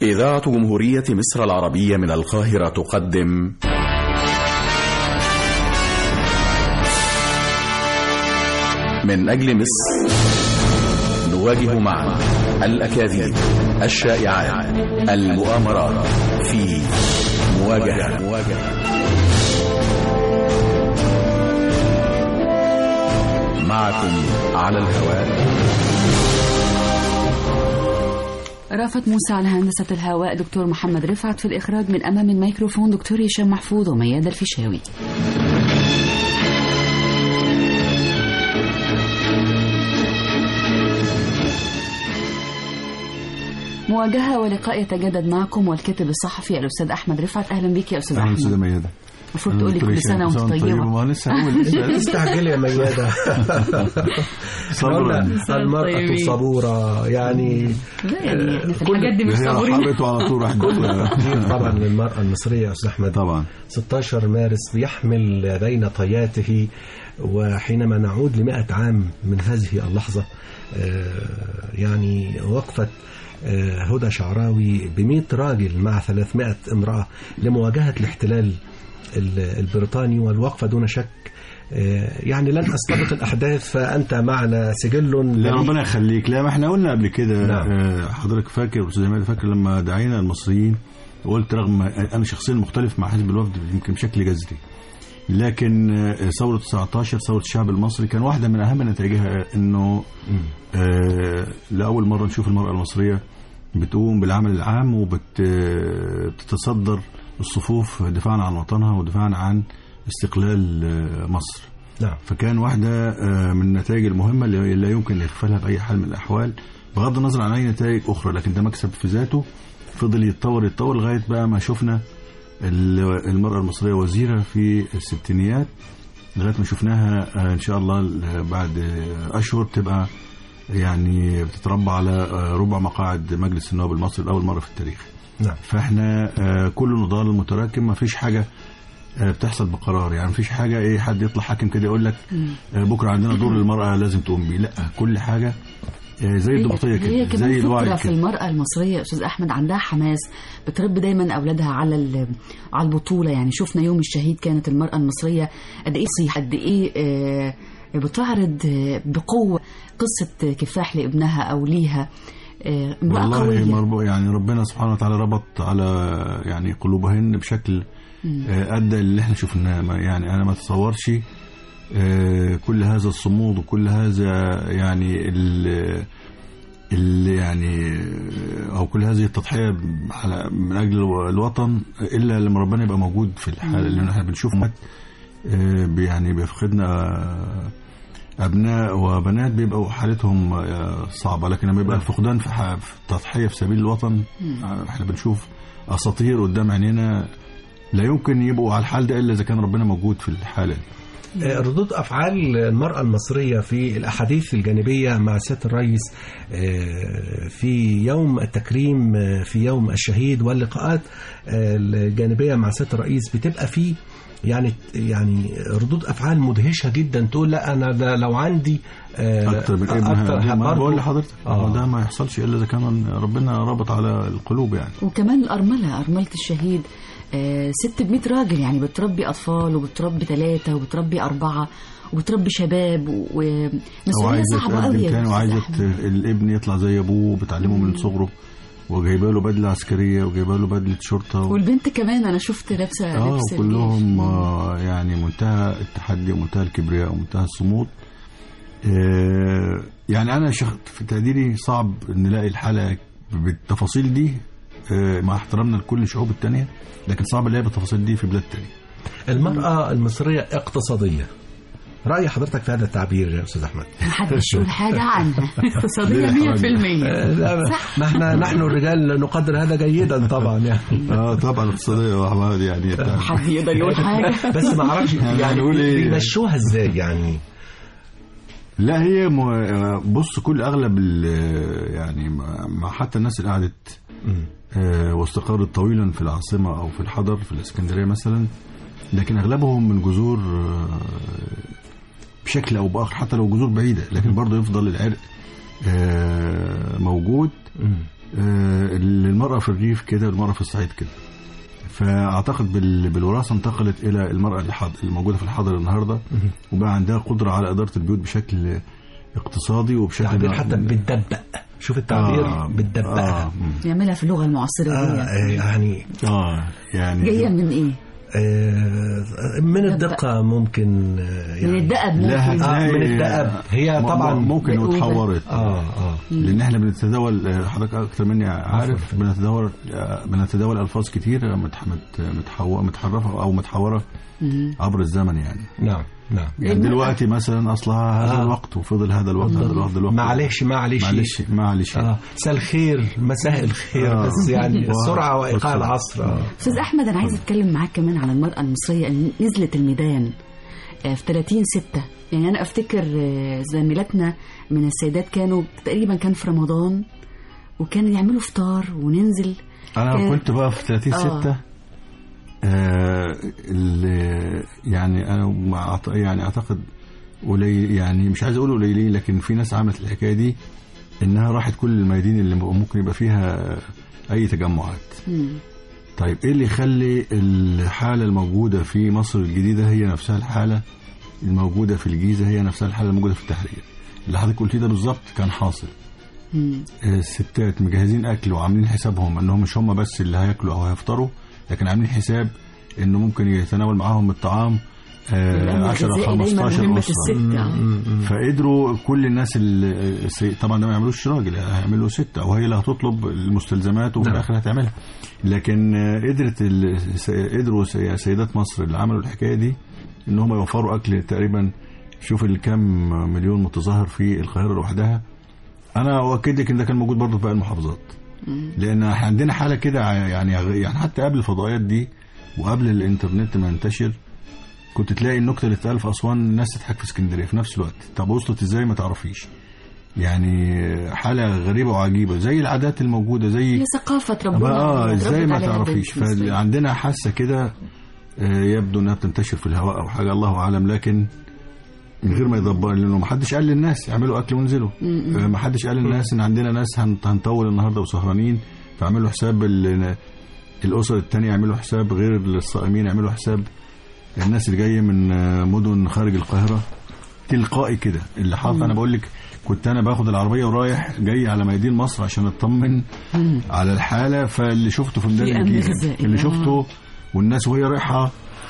إذاعة جمهورية مصر العربية من القاهرة تقدم من أجل مصر نواجه معا الأكاذيب الشائعات المؤامرات في مواجهة مواجهة معكم على الهواء رافت موسى على هندسة الهواء دكتور محمد رفعت في الإخراج من أمام الميكروفون دكتور هشام محفوظ وميادة الفيشاوي مواجهة ولقاء يتجدد معكم والكاتب الصحفي الأستاذ أحمد رفعت أهلا بك يا أستاذ اهلا أحمد استاذه ميادة المفروض تقول لي كل سنة وأنت طيبة ما لسه اول لسه استعجل يا ميادة صبرا المرأة طيبين. صبورة يعني لا يعني إحنا في كل- الحاجات دي مش هي صابرين رحبت وعلى طول راحت كتير طبعا للمرأة المصرية يا أستاذ أحمد طبعا 16 مارس بيحمل بين طياته وحينما نعود لمئة عام من هذه اللحظة آه، يعني وقفة آه، هدى شعراوي بمئة راجل مع 300 امرأة لمواجهة الاحتلال ال- البريطاني والوقفة دون شك آه، يعني لن أستبق الأحداث فأنت معنا سجل لا مليء. ربنا يخليك لا ما احنا قلنا قبل كده نعم. آه، حضرتك فاكر استاذ ميادة فاكر لما دعينا المصريين وقلت رغم انا شخصيا مختلف مع حزب الوفد يمكن بشكل جذري لكن آه، ثورة 19 ثورة الشعب المصري كان واحدة من أهم نتائجها إنه آه، لأول مرة نشوف المرأة المصرية بتقوم بالعمل العام وبتتصدر الصفوف دفاعا عن وطنها ودفاعا عن استقلال آه، مصر نعم فكان واحدة آه، من النتائج المهمة اللي لا يمكن إغفالها بأي حال من الأحوال بغض النظر عن أي نتائج أخرى لكن ده مكسب في ذاته فضل يتطور يتطور لغاية بقى ما شفنا ال- المرأة المصرية وزيرة في الستينيات لغاية ما شفناها آه، إن شاء الله ال- بعد آه، أشهر تبقى يعني بتتربى على آه، ربع مقاعد مجلس النواب المصري لأول مرة في التاريخ نعم فاحنا آه، كل نضال متراكم ما فيش حاجة آه، بتحصل بقرار يعني مفيش حاجة ايه حد يطلع حاكم كده يقول لك آه، بكرة عندنا دور للمرأة لازم تقوم بيه لا كل حاجة آه، زي الضبطية هي كده كمان زي فكرة الوعي في كده المرأة المصرية يا أستاذ أحمد عندها حماس بتربي دايما أولادها على ال- على البطولة يعني شفنا يوم الشهيد كانت المرأة المصرية قد إيه صيح قد إيه آه، بتعرض آه، بقوة قصة كفاح لابنها أو ليها آه، امرأة والله قوية مربو يعني ربنا سبحانه وتعالى ربط على يعني قلوبهن بشكل آه، ادى اللي احنا شفناه ما- يعني انا ما اتصورش آه، كل هذا الصمود وكل هذا يعني ال- اللي يعني آه، او كل هذه التضحيه على من اجل الو- الوطن الا لما ربنا يبقى موجود في الحاله اللي احنا بنشوف مات آه، بي- يعني بيفقدنا آه، ابناء وبنات بيبقوا حالتهم آه، صعبه لكن لما يبقى الفقدان في ح- في التضحيه في سبيل الوطن آه، احنا بنشوف اساطير قدام عينينا لا يمكن يبقوا على الحال ده الا اذا كان ربنا موجود في الحاله دي آه، ردود أفعال المرأة المصرية في الأحاديث الجانبية مع سيادة الرئيس آه، في يوم التكريم آه، في يوم الشهيد واللقاءات آه، الجانبية مع سيادة الرئيس بتبقى فيه يعني يعني ردود أفعال مدهشة جدا تقول لا أنا ده لو عندي آه، اكتر من أكتر ابنها ما برضو- بقول لحضرتك آه. ده ما يحصلش الا اذا كان ربنا ربط على القلوب يعني وكمان الأرملة أرملة الشهيد آه، ست بمئة راجل يعني بتربي أطفال وبتربي ثلاثة وبتربي أربعة وبتربي شباب او ومسؤولية عايزه صعبة تقدم قوي يا تاني أستاذ وعايزه أحمد. ت- الابن يطلع زي ابوه بتعلمه من صغره وجايبه له بدله عسكريه وجايبه له بدله شرطه و... والبنت كمان أنا شفت لابسة اه لبس كلهم الجيش. آه يعني منتهى التحدي ومنتهى الكبرياء ومنتهى الصمود آه يعني انا شخ... في تقديري صعب نلاقي الحاله بالتفاصيل دي آه مع احترامنا لكل الشعوب التانية لكن صعب نلاقي بالتفاصيل دي في بلاد تانية المرأة المصرية اقتصادية رأي حضرتك في هذا التعبير يا أستاذ أحمد محدش يقول حاجة عنها اقتصادية ليه 100% لا، ما احنا نحن الرجال نقدر هذا جيدا طبعا يعني اه طبعا الاقتصاديه يا احمد يعني حد يقدر يقول حاجة بس ما اعرفش يعني يعني هنقول إيه؟ بيمشوها ازاي يعني لا هي م... بص كل اغلب ال... يعني مع مع حتى الناس اللي قعدت مم. آه، واستقرت طويلا في العاصمة أو في الحضر في الإسكندرية مثلا لكن أغلبهم من جذور آه، بشكل أو بآخر حتى لو جذور بعيدة لكن برضه يفضل العرق آه، موجود مم. آه، المرأة في الريف كده والمرأة في الصعيد كده فأعتقد بال- بالوراثة انتقلت إلى المرأة الحاضر الموجودة في الحاضر النهاردة وبقى عندها قدرة على إدارة البيوت بشكل اقتصادي وبشكل تعبير حتى بتدبق شوف التعبير آه بتدبقها آه, مم. يعملها في اللغه المعاصره آه دي يعني آه يعني جايه من ايه؟ آه من الدقة ممكن آه من يعني الدأب لا ممكن هتلاقي آه، من الدأب. هي م- طبعاً ممكن بتقول ده. واتحورت اه اه لان احنا بنتداول آه، حضرتك اكتر مني عارف بنتداول آه، بنتداول الفاظ كتير متح- مت- متحو- متحرفه او متحوره مم. عبر الزمن يعني نعم نعم يعني المرأة- دلوقتي مثلا اصلها هذا آه. الوقت وفضل هذا الوقت هذا الوقت هذا الوقت معلش معلش معلش معلش اه مساء الخير مساء الخير آه. بس يعني السرعة وايقاع والسرعة. العصر آه. استاذ احمد انا عايزه اتكلم معاك كمان على المراه المصريه اللي نزلت الميدان آه، في 30 6 يعني انا افتكر آه، زميلاتنا من السيدات كانوا تقريبا كان في رمضان وكانوا يعملوا فطار وننزل انا كان- كنت بقى في 30 آه. 6 آه اللي يعني انا مع- يعني اعتقد قليل يعني مش عايز اقول قليلين لكن في ناس عملت الحكايه دي انها راحت كل الميادين اللي ممكن يبقى فيها اي تجمعات مم. طيب ايه اللي يخلي الحاله الموجوده في مصر الجديده هي نفسها الحاله الموجوده في الجيزه هي نفسها الحاله الموجوده في التحرير اللي حضرتك قلتيه ده بالظبط كان حاصل مم. الستات مجهزين اكل وعاملين حسابهم انهم مش هم بس اللي هياكلوا او هيفطروا لكن عاملين حساب انه ممكن يتناول معاهم الطعام الأمن 10 الغذائي دايما 15 مهمة اسره الست آه. فقدروا كل الناس اللي السي- طبعا ده ما يعملوش راجل هيعملوا ست او هي اللي هتطلب المستلزمات وفي نعم. الاخر هتعملها لكن آه، قدرت ال- س- قدروا سي- سيدات مصر اللي عملوا الحكايه دي ان هم يوفروا اكل تقريبا شوف الكم مليون متظاهر في القاهره لوحدها انا اؤكد لك ان ده كان موجود برضه في باقي المحافظات لان إحنا عندنا حاله كده ع- يعني يعني حتى قبل الفضائيات دي وقبل الانترنت ما ينتشر كنت تلاقي النكته اللي اتقال في اسوان الناس تضحك في اسكندريه في نفس الوقت طب وصلت ازاي ما تعرفيش يعني حاله غريبه وعجيبه زي العادات الموجوده زي هي ثقافه ربنا اه ازاي اتربت ما عليها تعرفيش البنت المصرية. فعندنا حاسه كده آه، يبدو انها بتنتشر في الهواء او حاجه الله اعلم لكن من غير ما يدبر لانه ما حدش قال للناس اعملوا اكل وانزلوا آه، ما حدش قال للناس ان عندنا ناس هن- هنطول النهارده وسهرانين فاعملوا حساب ال- الاسر التانية يعملوا حساب غير الصائمين يعملوا حساب الناس اللي جايه من آه، مدن خارج القاهره تلقائي كده اللي حاطط انا بقول لك كنت انا باخد العربيه ورايح جاي على ميادين مصر عشان اطمن على الحاله فاللي شفته في ميدان في أمن الجيزه غذائي. اللي آه. شفته والناس وهي رايحه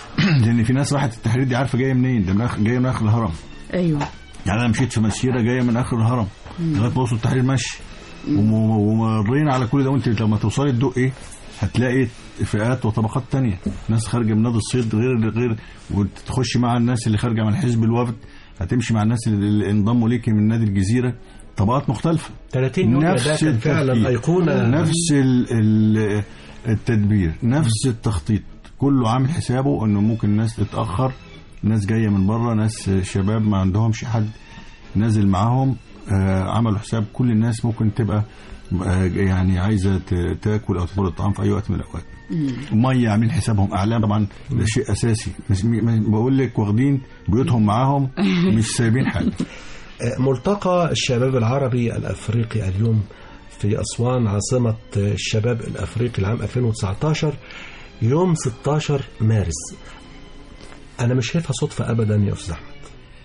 لان في ناس راحت التحرير دي عارفه جايه منين ده من آخر- جايه من اخر الهرم ايوه يعني انا مشيت في مسيره جايه من اخر الهرم لغايه ما وصلوا التحرير مشي وم- ومرينا على كل ده وانت لما توصلي الدقي هتلاقي فئات وطبقات تانية ناس خارجه من نادي الصيد غير غير وتخش مع الناس اللي خارجه من حزب الوفد هتمشي مع الناس اللي اللي انضموا ليكي من نادي الجزيره طبقات مختلفه 30 يوم ده نفس كان فعلا التفكير. أيقونة نفس ال- ال- التدبير نفس التخطيط كله عامل حسابه انه ممكن الناس تتاخر ناس جايه من بره ناس شباب ما عندهمش حد نازل معاهم آه، عملوا حساب كل الناس ممكن تبقى آه، يعني عايزه ت- تاكل او تاكل الطعام في اي وقت من الاوقات ميه عاملين حسابهم اعلام طبعا ده شيء اساسي مش م- بقول لك واخدين بيوتهم معاهم مش سايبين حاجه ملتقى الشباب العربي الأفريقي اليوم في أسوان عاصمة الشباب الأفريقي العام 2019 يوم 16 مارس أنا مش شايفها صدفة أبدا يا أستاذ أحمد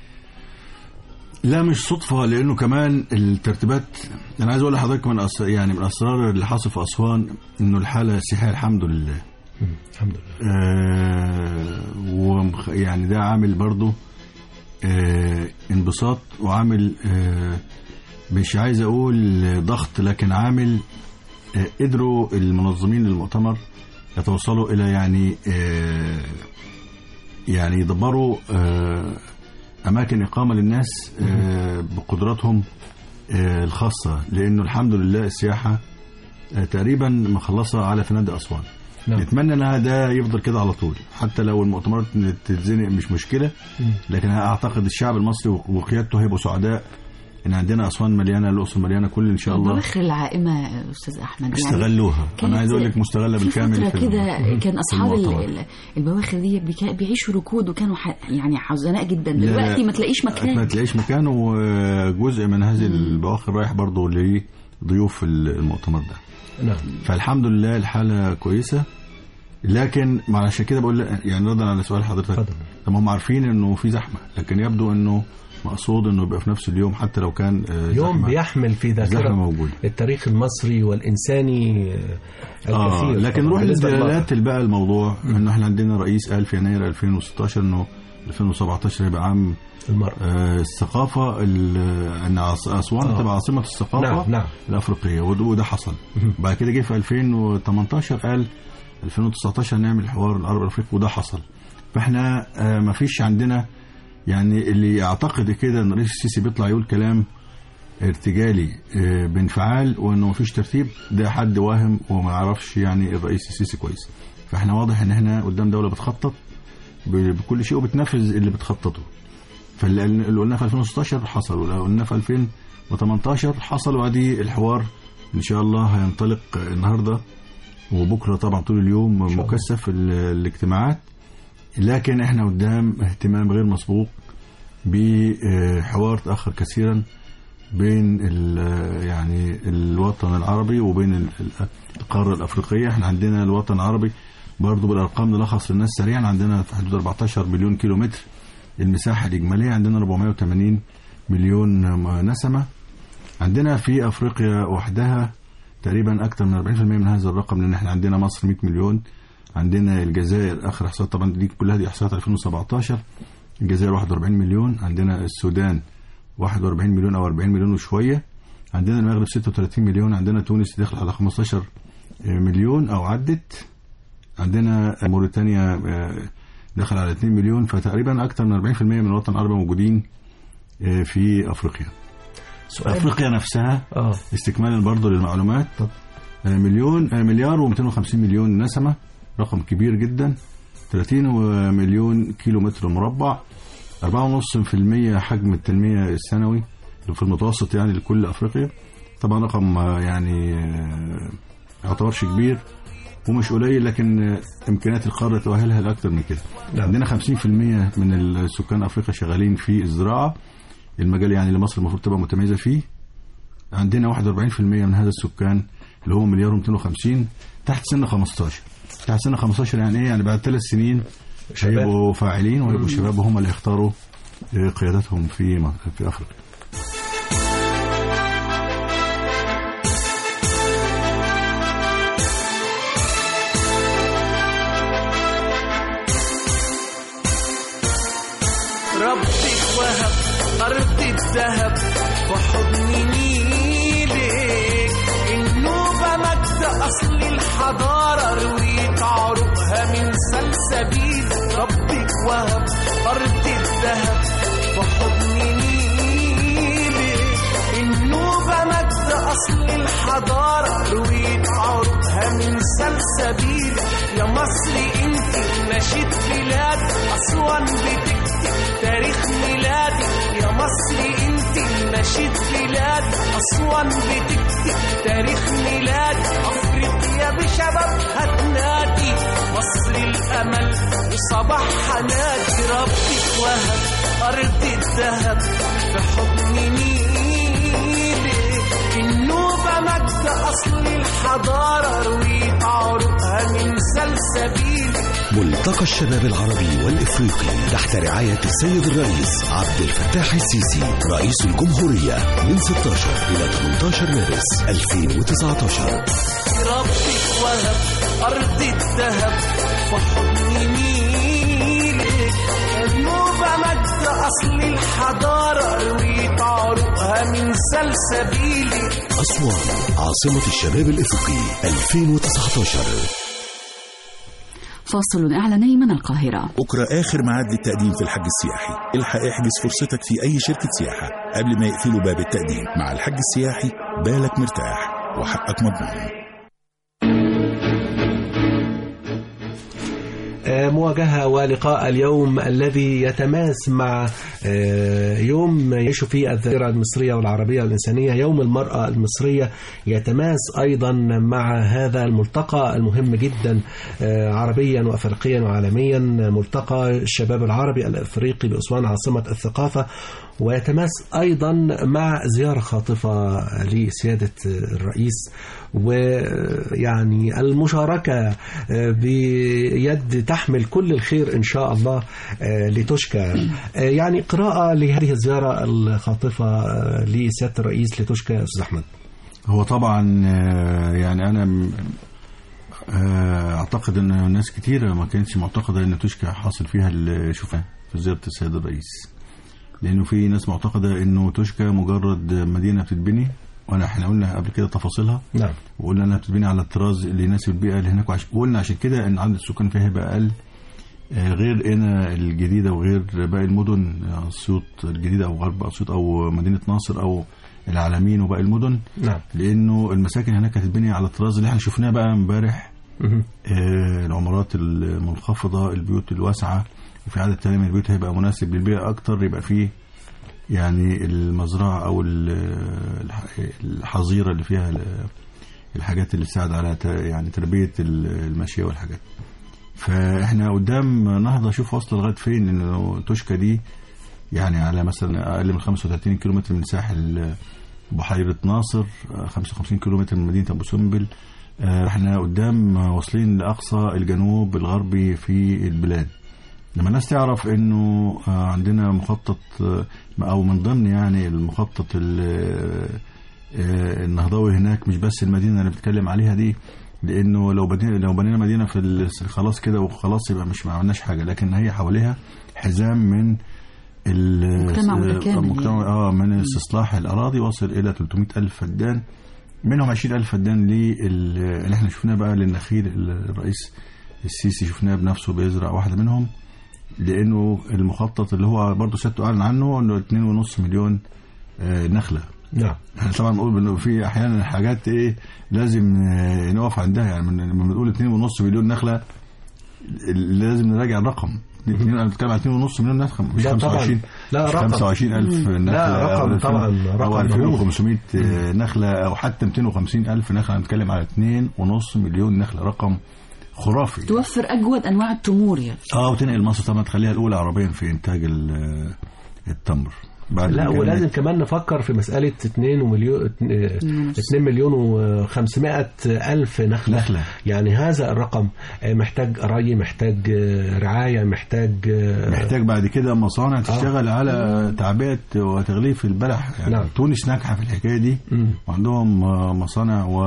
لا مش صدفة لأنه كمان الترتيبات أنا عايز أقول لحضرتك من أس... يعني من أسرار اللي حصل في أسوان إنه الحالة السياحية الحمد لله الحمد لله آه ومخ... يعني ده عامل برضو آه انبساط وعامل آه مش عايز أقول ضغط لكن عامل آه قدروا المنظمين للمؤتمر يتوصلوا إلى يعني آه يعني يدبروا آه اماكن اقامه للناس آه، بقدراتهم آه، الخاصه لانه الحمد لله السياحه آه، تقريبا مخلصه على فنادق اسوان نعم. نتمنى انها ده يفضل كده على طول حتى لو المؤتمرات تتزنق مش مشكله لكن اعتقد الشعب المصري وقيادته هيبقوا سعداء ان عندنا اسوان مليانه الاقصر مليانه كل ان شاء الله البواخر العائمه يا استاذ احمد يعني استغلوها كانت انا عايز اقول لك مستغله في بالكامل فترة في كده الم- كان في أصحاب ال- المؤتمر. ال- البواخر دي بيكا- بيعيشوا ركود وكانوا ح- يعني حزناء جدا لا، دلوقتي لا. ما تلاقيش ما مكان تلاقيش مكان وجزء من هذه البواخر رايح برضه ضيوف المؤتمر ده نعم فالحمد لله الحاله كويسه لكن ما عشان كده بقول يعني ردا على سؤال حضرتك اتفضل. طب هم عارفين انه في زحمه لكن يبدو انه مقصود انه يبقى في نفس اليوم حتى لو كان آه، يوم زحمة. بيحمل في زحمه ذاكرة موجوده التاريخ المصري والإنساني آه، اه الكثير لكن طبعاً نروح بالنسبة للمرأة. لدلالات بقى الموضوع انه احنا عندنا رئيس قال في يناير 2016 انه 2017 هيبقى عام المرأة آه، الثقافه ال- ان عاص- اسوان آه. تبقى عاصمه الثقافه نعم نعم الافريقيه وده وده حصل بعد كده جه في 2018 قال 2019 نعمل الحوار العربي الافريقي وده حصل فاحنا آه، ما فيش عندنا يعني اللي يعتقد كده ان الرئيس السيسي بيطلع يقول كلام ارتجالي آه، بانفعال وانه ما فيش ترتيب ده حد واهم وما يعرفش يعني الرئيس السيسي كويس فاحنا واضح ان احنا قدام دوله بتخطط ب- بكل شيء وبتنفذ اللي بتخططه فاللي اللي قلناه في 2016 حصل واللي قلناه في 2018 حصل وادي الحوار ان شاء الله هينطلق النهارده وبكره طبعا طول اليوم الله. مكثف ال- الاجتماعات لكن احنا قدام اهتمام غير مسبوق بحوار تاخر كثيرا بين ال- يعني الوطن العربي وبين ال- ال- القاره الافريقيه احنا عندنا الوطن العربي برضه بالارقام نلخص للناس سريعا عندنا في حدود 14 مليون كيلو متر المساحه الاجماليه عندنا 480 مليون نسمه عندنا في افريقيا وحدها تقريبا اكثر من 40% من هذا الرقم لان احنا عندنا مصر 100 مليون عندنا الجزائر اخر احصاءات طبعا دي كلها دي احصاءات 2017 الجزائر 41 مليون عندنا السودان 41 مليون او 40 مليون وشويه عندنا المغرب 36 مليون عندنا تونس داخل على 15 مليون او عدت عندنا موريتانيا آه، داخل على 2 مليون فتقريبا اكثر من 40% من الوطن العربي موجودين آه، في افريقيا سؤال افريقيا نفسها اه استكمالا برضه للمعلومات آه، مليون آه، مليار و250 مليون نسمة رقم كبير جدا 30 مليون كيلو متر مربع 4.5% حجم التنمية السنوي في المتوسط يعني لكل أفريقيا طبعا رقم آه، يعني آه، ما يعتبرش كبير ومش قليل لكن آه، إمكانيات القارة تؤهلها لأكثر من كده نعم. عندنا 50% من السكان أفريقيا شغالين في الزراعة المجال يعني اللي مصر المفروض تبقى متميزة فيه عندنا 41% من هذا السكان اللي هو مليار و250 تحت سن 15 تحت سن 15 يعني ايه يعني بعد ثلاث سنين شباب. هيبقوا فاعلين وهيبقوا شباب وهم اللي يختاروا آه، قيادتهم في م- في افريقيا ربك وهب أرض الذهب وحضن نيلك النوبة مجد أصل الحضارة رويت عروقها من سلسبيل ربك وهب أرض الذهب وحضن نيلك النوبة مجد أصل الحضارة رويت عروقها من سلسبيل يا مصر انت نشيد بلاد أسوان بتكتب تاريخ ميلادي يا مصر انت نشيد بلاد أسوان بتكتب تاريخ ميلادي أفريقيا بشبابها تنادي مصر الأمل وصباحها نادي ربك وهب أرض الذهب في حضن نيلك النوبة مجد أصل الحضارة رويت عروقها من سلسبيل ملتقى الشباب العربي والإفريقي تحت رعاية السيد الرئيس عبد الفتاح السيسي رئيس الجمهورية من 16 إلى 18 مارس 2019 ربك وهب أرض الذهب في حضن نيلك النوبة مجد أصل الحضارة رويت عروقها من سلسبيلك أسوان عاصمة الشباب الإفريقي 2019 فاصل إعلاني من القاهرة بكرة آخر ميعاد للتقديم في الحج السياحي الحق احجز فرصتك في أي شركة سياحة قبل ما يقفلوا باب التقديم مع الحج السياحي بالك مرتاح وحقك مضمون آه، مواجهة ولقاء اليوم الذي يتماس مع آه، يوم يعيش فيه الذاكرة المصرية والعربية والإنسانية يوم المرأة المصرية يتماس أيضا مع هذا الملتقى المهم جدا آه، عربيا وأفريقيا وعالميا ملتقى الشباب العربي الأفريقي بأسوان عاصمة الثقافة ويتماس أيضا مع زيارة خاطفة لسيادة الرئيس ويعني المشاركة بيد تحمل كل الخير إن شاء الله لتشكى يعني قراءة لهذه الزيارة الخاطفة لسيادة الرئيس لتشكى يا أستاذ أحمد هو طبعا آه، يعني انا م- آه، اعتقد ان ناس كتيره ما كانتش معتقده ان توشكا حاصل فيها اللي شفناه في زياره السيد الرئيس لانه في ناس معتقده انه توشكا مجرد مدينه بتتبني وانا احنا قلنا قبل كده تفاصيلها نعم وقلنا انها بتتبني على الطراز اللي يناسب البيئه اللي هناك وعش... وقلنا عشان كده ان عدد السكان فيها هيبقى اقل آه، غير هنا الجديده وغير باقي المدن آه، اسيوط الجديده او غرب اسيوط او مدينه ناصر او العالمين وباقي المدن نعم لانه المساكن هناك هتتبني على الطراز اللي احنا شفناه بقى امبارح مهم. آه، العمارات المنخفضه البيوت الواسعه وفي عدد تاني من البيوت هيبقى مناسب للبيئه اكتر يبقى فيه يعني المزرعه او ال- الح- الحظيره اللي فيها ال- الحاجات اللي تساعد على ت- يعني تربيه ال- الماشيه والحاجات فاحنا قدام نهضه شوف واصله لغايه فين انه توشكا دي يعني على مثلا اقل من 35 كيلومتر من ساحل بحيره ناصر آه، 55 كيلومتر من مدينه ابو سمبل آه، احنا قدام آه، واصلين لاقصى الجنوب الغربي في البلاد لما الناس تعرف انه آه، عندنا مخطط آه، او من ضمن يعني المخطط ال- آه، النهضوي هناك مش بس المدينه اللي بتكلم عليها دي لانه لو بدينا لو بنينا مدينه في ال- خلاص كده وخلاص يبقى مش ما عملناش حاجه لكن هي حواليها حزام من ال- مجتمع متكامل مجتمع يعني. اه من استصلاح الاراضي واصل الى 300 الف فدان منهم 20 الف فدان لل- اللي احنا شفناه بقى للنخيل الرئيس السيسي شفناه بنفسه بيزرع واحده منهم لانه المخطط اللي هو برضه سيادته اعلن عنه انه 2.5 مليون آه، نخله نعم احنا طبعا بنقول انه في احيانا حاجات ايه لازم آه، نقف عندها يعني من- لما بنقول 2.5 مليون نخله لازم نراجع الرقم اتنين- انا بتكلم على 2.5 مليون نخله مش لا طبعاً. 25 لا مش رقم 25 الف نخله لا، رقم أو 2000 طبعاً، او رقم 2500 نخله او حتى 250 الف نخله هنتكلم على 2.5 مليون نخله رقم خرافي توفر اجود انواع التمور يعني اه وتنقل مصر طبعا تخليها الاولى عربيا في انتاج ال- التمر بعد لا الإمكانيات. ولازم كمان نفكر في مسألة 2 ومليون 2 مليون و500 ألف نخلة نخلة. يعني هذا الرقم آه، محتاج ري محتاج آه، رعاية محتاج آه، محتاج بعد كده مصانع تشتغل على تعبئه وتغليف البلح يعني نعم. تونس ناجحه في الحكايه دي مم. وعندهم آه، مصانع و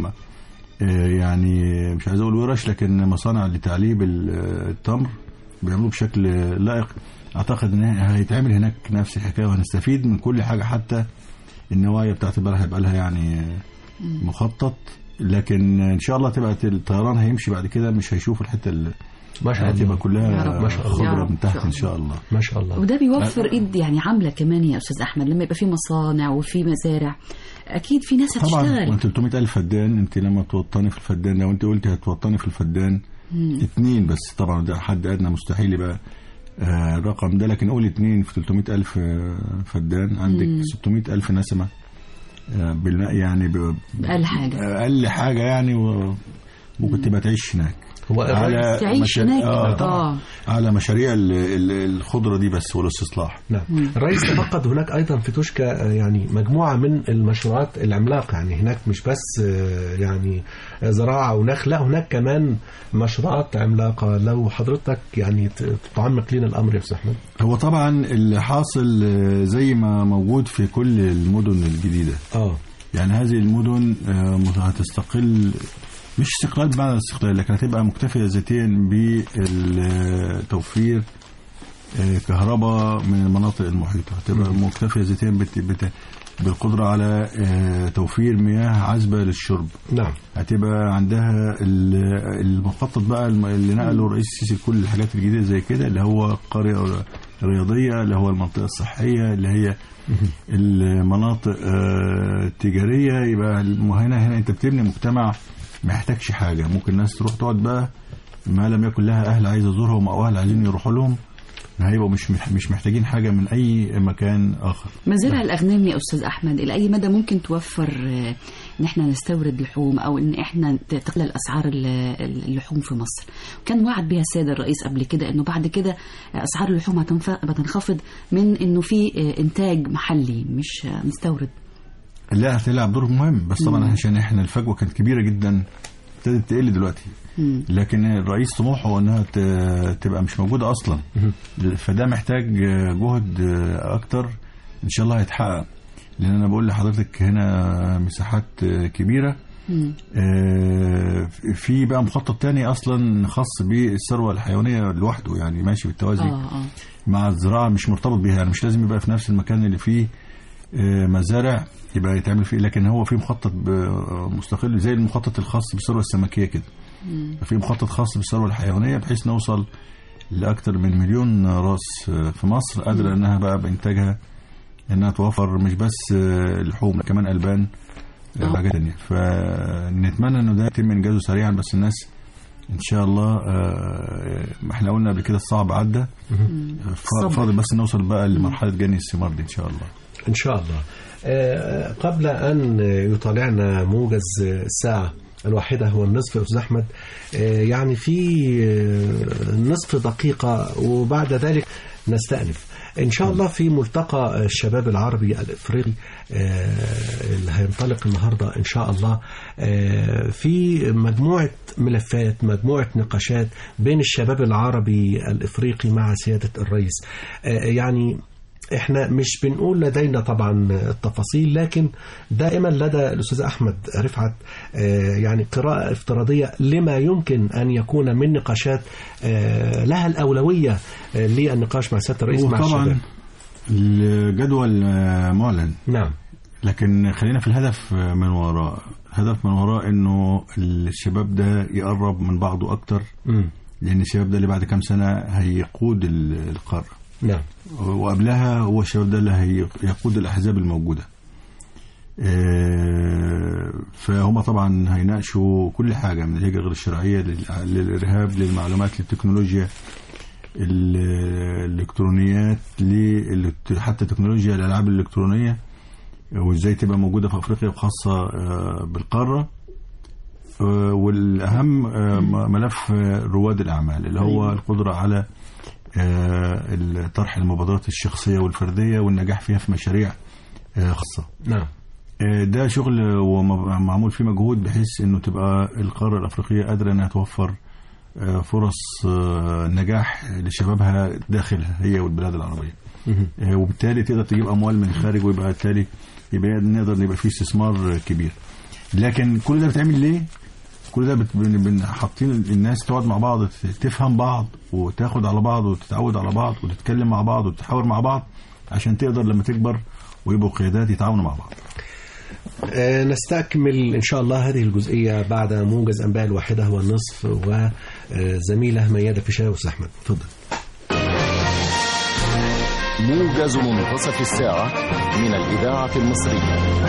آه، يعني مش عايز اقول ورش لكن مصانع لتعليب ال- آه، التمر بيعملوه بشكل لائق اعتقد ان هي- هيتعمل هناك نفس الحكايه وهنستفيد من كل حاجه حتى النوايا بتاعت البلح هيبقى لها يعني مخطط لكن ان شاء الله تبقى الطيران هيمشي بعد كده مش هيشوف الحته اللي ما شاء هتبقى الله يا كلها رب. ما شاء الله. يا خضره رب. من تحت إن ان شاء شاء الله ما شاء الله وده بيوفر ايد يعني عامله كمان يا استاذ احمد لما يبقى في مصانع وفي مزارع اكيد في ناس طبعا هتشتغل وانت 300 الف فدان انت لما توطني في الفدان لو انت قلتي هتوطني في الفدان اتنين بس طبعا ده حد ادنى مستحيل يبقى آه الرقم ده لكن قول اتنين في 300 الف آه، فدان عندك 600 الف نسمه آه بالماء يعني ب- اقل حاجه اقل حاجه يعني و- ممكن تبقى تعيش هناك هو الرئيس تعيش مشاريع- هناك آه اه طبعا على مشاريع ال- ال- الخضره دي بس والاستصلاح نعم الرئيس تفقد هناك أيضا في توشكا آه، يعني مجموعة من المشروعات العملاقة يعني هناك مش بس آه، يعني زراعة ونخل لا هناك كمان مشروعات عملاقة لو حضرتك يعني ت- تعمق لنا الأمر يا أستاذ أحمد هو طبعا اللي حاصل آه، زي ما موجود في كل المدن الجديده اه يعني هذه المدن آه، مت- هتستقل مش استقلال بمعنى الاستقلال لكن هتبقى مكتفية ذاتيا بتوفير كهرباء من المناطق المحيطة هتبقى مكتفية ذاتيا بت- بت- بالقدرة على آه، توفير مياه عذبة للشرب نعم هتبقى عندها ال- المخطط بقى الم- اللي نقله الرئيس السيسي كل الحاجات الجديدة زي كده اللي هو قرية رياضية اللي هو المنطقة الصحية اللي هي المناطق آه، التجارية يبقى الم- هنا هنا انت بتبني مجتمع ما يحتاجش حاجة ممكن الناس تروح تقعد بقى ما لم يكن لها اهل عايز يزورهم او اهل عايزين يروحوا لهم هيبقوا مش مش محتاجين حاجه من اي مكان اخر مزارع الاغنام يا استاذ احمد الى اي مدى ممكن توفر آه، ان احنا نستورد لحوم او ان احنا تقلل اسعار ال- اللحوم في مصر كان وعد بها السيد الرئيس قبل كده انه بعد كده اسعار اللحوم هتنف- هتنخفض من انه في آه، انتاج محلي مش آه، مستورد لا هتلعب دور مهم بس طبعا مم. عشان احنا الفجوه كانت كبيره جدا ابتدت تقل دلوقتي مم. لكن الرئيس طموحه انها ت- تبقى مش موجوده اصلا فده محتاج جهد اكتر ان شاء الله هيتحقق لان انا بقول لحضرتك هنا مساحات كبيره مم. آه، في بقى مخطط تاني اصلا خاص بالثروه الحيوانيه لوحده يعني ماشي بالتوازي اه اه مع الزراعه مش مرتبط بيها يعني مش لازم يبقى في نفس المكان اللي فيه آه، مزارع يبقى يتعمل فيه لكن هو في مخطط ب- مستقل زي المخطط الخاص بالثروه السمكيه كده في مخطط خاص بالثروه الحيوانيه بحيث نوصل لاكثر من مليون راس آه، في مصر قادره انها بقى بانتاجها انها توفر مش بس آه، لحوم كمان البان آه، آه. حاجات تانية فنتمنى انه ده يتم انجازه سريعا بس الناس ان شاء الله آه، ما احنا قلنا قبل كده الصعب عدى ف- صبر. فاضل بس نوصل بقى لمرحله جني الثمار دي ان شاء الله إن شاء الله آه، قبل أن يطالعنا موجز الساعة الواحدة والنصف يا أستاذ أحمد آه، يعني في آه، نصف دقيقة وبعد ذلك نستأنف إن شاء الله في ملتقى الشباب العربي الإفريقي آه، اللي هينطلق النهاردة إن شاء الله آه، في مجموعة ملفات مجموعة نقاشات بين الشباب العربي الإفريقي مع سيادة الرئيس آه، يعني احنا مش بنقول لدينا طبعا التفاصيل لكن دائما لدى الاستاذ احمد رفعت آه، يعني قراءه افتراضيه لما يمكن ان يكون من نقاشات آه، لها الاولويه آه، للنقاش مع سياده الرئيس مع وطبعا الشباب الجدول آه، معلن نعم لكن خلينا في الهدف آه، من وراء الهدف من وراء انه الشباب ده يقرب من بعضه اكتر مم. لان الشباب ده اللي بعد كام سنه هيقود ال- القاره نعم وقبلها هو الشباب ده اللي هيقود الاحزاب الموجوده آه، فهم طبعا هيناقشوا كل حاجه من الهجره غير الشرعيه لل- للارهاب للمعلومات للتكنولوجيا ال- الالكترونيات لل- حتى تكنولوجيا الالعاب الالكترونيه وازاي تبقى موجوده في افريقيا وخاصه آه، بالقاره آه، والاهم آه، م- ملف آه، رواد الاعمال اللي هو أيوة. القدره على آه، طرح المبادرات الشخصيه والفرديه والنجاح فيها في مشاريع آه، خاصه نعم آه، ده شغل ومعمول فيه مجهود بحيث انه تبقى القاره الافريقيه قادره انها توفر آه، فرص آه، نجاح لشبابها داخلها هي والبلاد العربيه مهم. آه، وبالتالي تقدر تجيب اموال من الخارج ويبقى بالتالي يبقى نقدر يبقى فيه استثمار كبير لكن كل ده بيتعمل ليه كل ده بت- بن- بن- حاطين الناس تقعد مع بعض ت- تفهم بعض وتاخد على بعض وتتعود على بعض وتتكلم مع بعض وتتحاور مع بعض عشان تقدر لما تكبر ويبقوا قيادات يتعاونوا مع بعض آه، نستكمل إن شاء الله هذه الجزئية بعد موجز أنباء الواحدة والنصف وزميلة ميادة فيشاوي أستاذ أحمد تفضل موجز منتصف الساعة من الإذاعة المصرية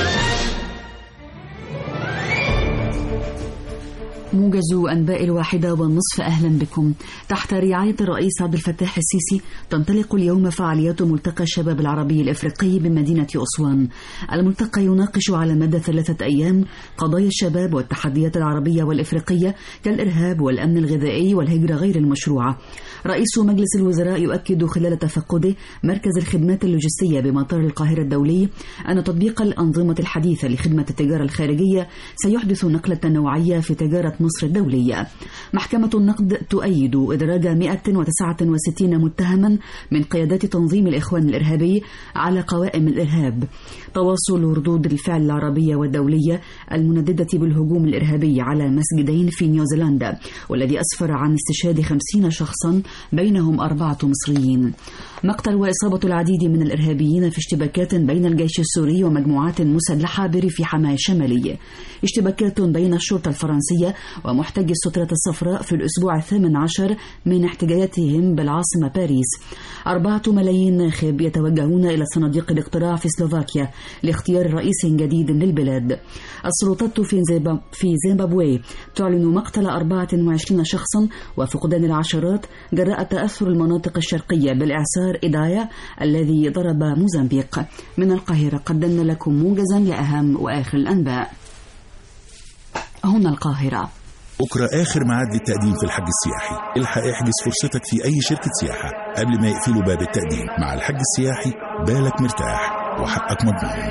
موجز أنباء الواحدة والنصف أهلا بكم تحت رعاية الرئيس عبد الفتاح السيسي تنطلق اليوم فعاليات ملتقى الشباب العربي الإفريقي بمدينة أسوان الملتقى يناقش على مدى ثلاثة أيام قضايا الشباب والتحديات العربية والإفريقية كالإرهاب والأمن الغذائي والهجرة غير المشروعة رئيس مجلس الوزراء يؤكد خلال تفقده مركز الخدمات اللوجستية بمطار القاهرة الدولي أن تطبيق الأنظمة الحديثة لخدمة التجارة الخارجية سيحدث نقلة نوعية في تجارة مصر الدولية محكمة النقد تؤيد إدراج 169 متهما من قيادات تنظيم الإخوان الإرهابي على قوائم الإرهاب تواصل ردود الفعل العربية والدولية المنددة بالهجوم الإرهابي على مسجدين في نيوزيلندا والذي أسفر عن استشهاد 50 شخصا بينهم أربعة مصريين مقتل وإصابة العديد من الإرهابيين في اشتباكات بين الجيش السوري ومجموعات مسلحة بريف حماة الشمالي اشتباكات بين الشرطة الفرنسية ومحتجي السترة الصفراء في الأسبوع الثامن عشر من احتجاجاتهم بالعاصمة باريس أربعة ملايين ناخب يتوجهون إلى صناديق الاقتراع في سلوفاكيا لاختيار رئيس جديد للبلاد السلطات في زيمباب- في زيمبابوي تعلن مقتل 24 شخصا وفقدان العشرات جراء تأثر المناطق الشرقية بالإعصار إيدايا الذي ضرب موزمبيق من القاهرة قدمنا لكم موجزا لأهم وآخر الأنباء هنا القاهرة بكرة آخر ميعاد للتقديم في الحج السياحي الحق احجز فرصتك في أي شركة سياحة قبل ما يقفلوا باب التقديم مع الحج السياحي بالك مرتاح وحقك مضمون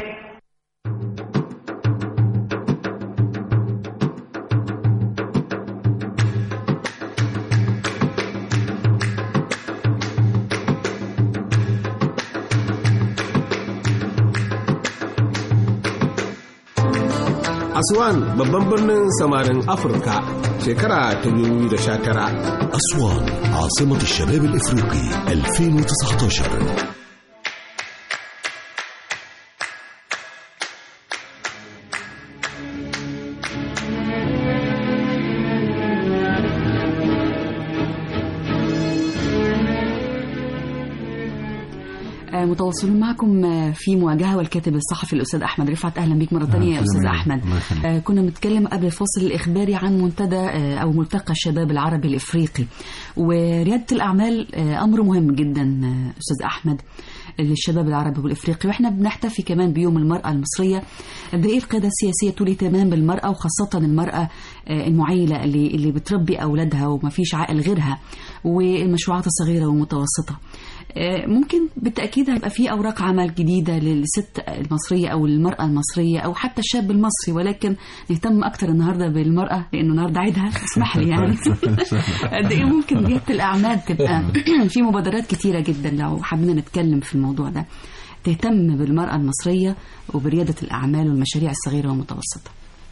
Aswan babban birnin samarin Afirka shekara ta 2019. أسوان عاصمة الشباب الإفريقي 2019 آه، متواصلون معكم آه، في مواجهة والكاتب الصحفي الأستاذ أحمد رفعت أهلا بك مرة ثانية يا أهلا أستاذ بك. أحمد الله يخليك. آه، كنا بنتكلم قبل الفاصل الإخباري عن منتدى آه، أو ملتقى الشباب العربي الإفريقي وريادة الأعمال آه، أمر مهم جدا آه، أستاذ أحمد للشباب العربي والإفريقي وإحنا بنحتفي كمان بيوم المرأة المصرية قد إيه القيادة السياسية تولي تمام بالمرأة وخاصة المرأة آه، المعيلة اللي اللي بتربي أولادها وما فيش عائل غيرها والمشروعات الصغيرة والمتوسطة آه، ممكن بالتأكيد هيبقى في أوراق عمل جديدة للست المصرية أو المرأة المصرية أو حتى الشاب المصري ولكن نهتم أكتر النهاردة بالمرأة لأنه النهاردة عيدها اسمح لي يعني قد إيه ممكن ريادة الأعمال تبقى في مبادرات كتيرة جدا لو حابين نتكلم في الموضوع ده تهتم بالمرأة المصرية وبريادة الأعمال والمشاريع الصغيرة والمتوسطة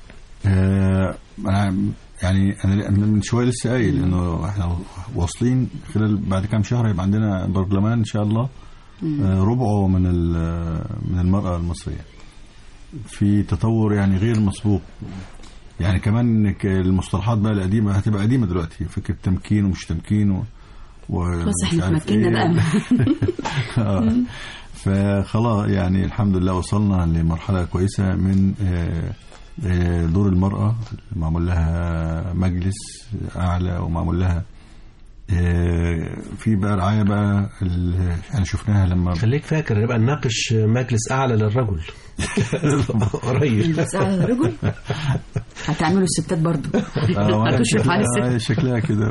آه، أنا يعني انا أنا من شويه لسه قايل انه احنا واصلين خلال بعد كام شهر يبقى عندنا برلمان ان شاء الله آه، ربعه من ال- من المراه المصريه في تطور يعني غير مسبوق يعني كمان ك- المصطلحات بقى القديمه هتبقى قديمه دلوقتي فكره تمكين ومش تمكين و و- بس ومش احنا عارف تمكنا إيه. بقى آه. فخلاص يعني الحمد لله وصلنا لمرحلة كويسة من آه، آه، دور المرأة معمول لها مجلس أعلى ومعمول لها آه، في بقى رعاية بقى اللي احنا شفناها لما خليك فاكر يبقى نناقش مجلس أعلى للرجل قريب بس على الرجل هتعملوا الستات برضو آه، هتشرف على شكلها- الست شكلها كده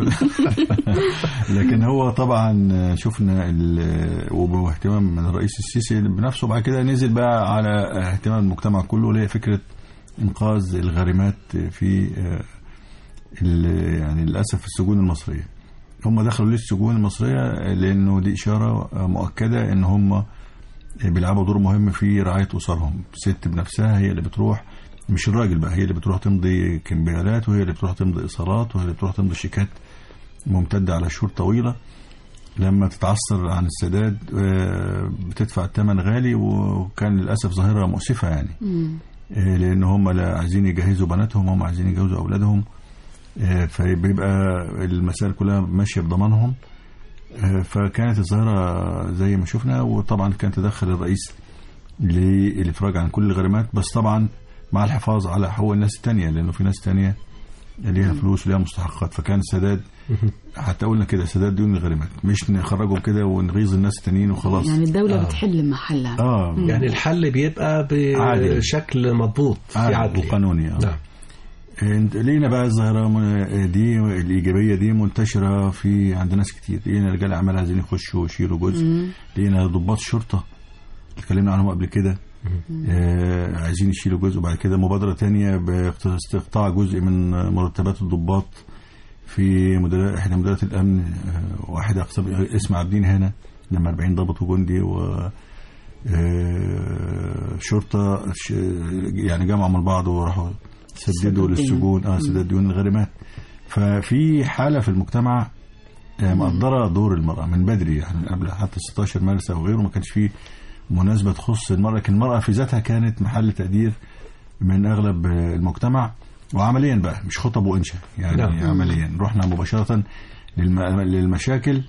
لكن هو طبعا شفنا ال- وباهتمام من الرئيس السيسي بنفسه بعد كده نزل بقى على اهتمام المجتمع كله اللي هي فكره انقاذ الغارمات في آه، ال- يعني للاسف السجون المصريه هم دخلوا ليه السجون المصريه لانه دي اشاره مؤكده ان هم بيلعبوا دور مهم في رعايه اسرهم الست بنفسها هي اللي بتروح مش الراجل بقى هي اللي بتروح تمضي كمبيالات وهي اللي بتروح تمضي ايصالات وهي اللي بتروح تمضي شيكات ممتده على شهور طويله لما تتعثر عن السداد آه، بتدفع الثمن غالي وكان للاسف ظاهره مؤسفه يعني آه، لان هم لا عايزين يجهزوا بناتهم هم عايزين يجهزوا اولادهم آه، فبيبقى المسائل كلها ماشيه بضمانهم آه، فكانت الظاهره زي ما شفنا وطبعا كان تدخل الرئيس للافراج عن كل الغرامات بس طبعا مع الحفاظ على حقوق الناس التانية لانه في ناس تانية ليها فلوس وليها مستحقات فكان السداد حتى قلنا كده سداد ديون الغرامات مش نخرجهم كده ونغيظ الناس التانيين وخلاص يعني الدولة آه. بتحل محلها اه يعني الحل بيبقى عادل. بشكل مضبوط في عادل عدل وقانوني آه. نعم انت- لقينا بقى الظاهرة من- دي الإيجابية دي منتشرة في عند ناس كتير لقينا رجال أعمال عايزين يخشوا يشيلوا جزء لقينا ضباط شرطة اللي اتكلمنا عنهم قبل كده آه عايزين يشيلوا جزء وبعد كده مبادرة تانية باستقطاع جزء من مرتبات الضباط في مديرية إحدى مديريات الأمن آه واحد أقسم اسم عابدين هنا لما 40 ضابط وجندي و آه، شرطة ش- يعني جمعوا من بعض وراحوا سددوا سدوا الدين. للسجون اه سداد ديون الغريمات ففي حالة في المجتمع آه، مقدره دور المراه من بدري يعني قبل حتى 16 مارس او غيره ما كانش فيه مناسبه تخص المراه لكن المراه في ذاتها كانت محل تقدير من اغلب آه، المجتمع وعمليا بقى مش خطب وانشاء يعني نعم. عمليا رحنا مباشره للم- للمشاكل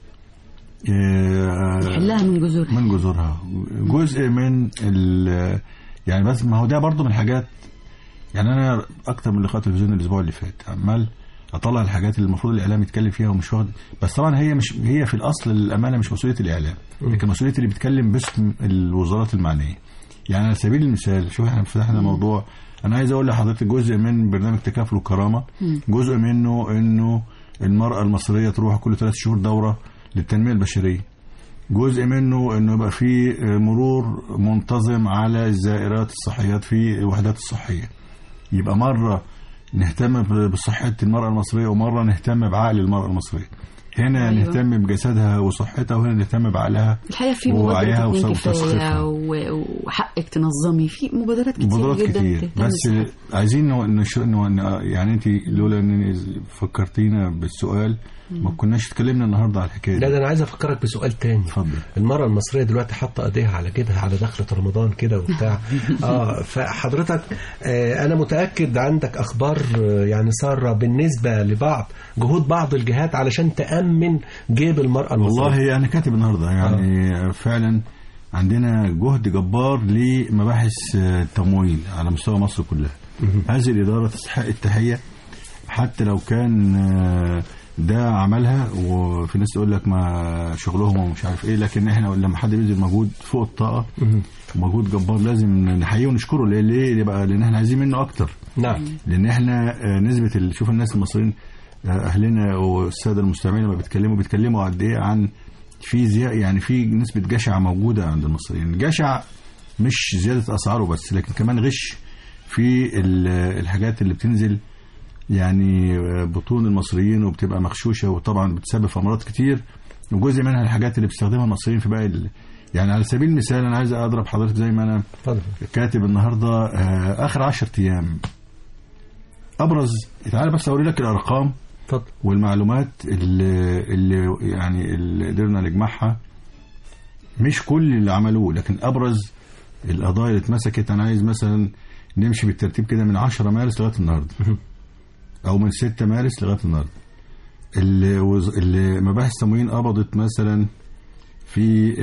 آه، نحلها من جذورها من جذورها جزء من ال يعني بس ما هو ده برضه من الحاجات يعني انا اكتر من لقاء تلفزيون الاسبوع اللي فات عمال اطلع الحاجات اللي المفروض الاعلام يتكلم فيها ومش واخد بس طبعا هي مش هي في الاصل الامانه مش مسؤوليه الاعلام لكن مسؤوليه اللي بيتكلم باسم الوزارات المعنيه يعني على سبيل المثال شوف احنا فتحنا موضوع انا عايز اقول لحضرتك جزء من برنامج تكافل وكرامه جزء منه انه المراه المصريه تروح كل ثلاث شهور دوره للتنميه البشريه جزء منه انه يبقى في مرور منتظم على الزائرات الصحيات في الوحدات الصحيه يبقى مره نهتم بصحه المراه المصريه ومره نهتم بعقل المراه المصريه هنا أيوة. نهتم بجسدها وصحتها وهنا نهتم بعقلها الحقيقه في ووعيها مبادرات اتنين وس- وتسخيفها. كفايه و- وحقك تنظمي في مبادرات كتير مبادرات جدا كتير بتهتم بس بصحة. عايزين نو- نشر نو- يعني انت لولا ان فكرتينا بالسؤال ما كناش اتكلمنا النهارده على الحكايه لا دي ده انا عايز افكرك بسؤال تاني اتفضل المرأة المصرية دلوقتي حاطة ايديها على كده على دخلة رمضان كده وبتاع اه فحضرتك آه انا متأكد عندك اخبار آه، يعني سارة بالنسبة لبعض جهود بعض الجهات علشان تأمن جيب المرأة المصرية والله انا كاتب النهارده يعني آه. فعلا عندنا جهد جبار لمباحث آه، التمويل على مستوى مصر كلها هذه الاداره تستحق التحيه حتى لو كان آه، ده عملها وفي ناس تقول لك ما شغلهم ومش عارف ايه لكن احنا لما حد بيبذل مجهود فوق الطاقه مجهود جبار لازم نحييه ونشكره ليه ليه بقى لان احنا عايزين منه اكتر نعم لان احنا آه، نسبه ال- شوف الناس المصريين آه، اهلنا والساده المستمعين لما بيتكلموا بيتكلموا قد ايه عن في زي يعني في نسبه جشع موجوده عند المصريين جشع مش زياده اسعاره بس لكن كمان غش في ال- الحاجات اللي بتنزل يعني آه، بطون المصريين وبتبقى مغشوشه وطبعا بتسبب في امراض كتير وجزء منها الحاجات اللي بيستخدمها المصريين في باقي ال- يعني على سبيل المثال انا عايز اضرب حضرتك زي ما انا اتفضل كاتب النهارده آه، اخر 10 ايام ابرز تعالى بس اوري لك الارقام اتفضل والمعلومات اللي, اللي يعني اللي قدرنا نجمعها مش كل اللي عملوه لكن ابرز القضايا اللي اتمسكت انا عايز مثلا نمشي بالترتيب كده من 10 مارس لغايه النهارده او من 6 مارس لغايه النهارده اللي, وز... اللي مباحث تموين قبضت مثلا في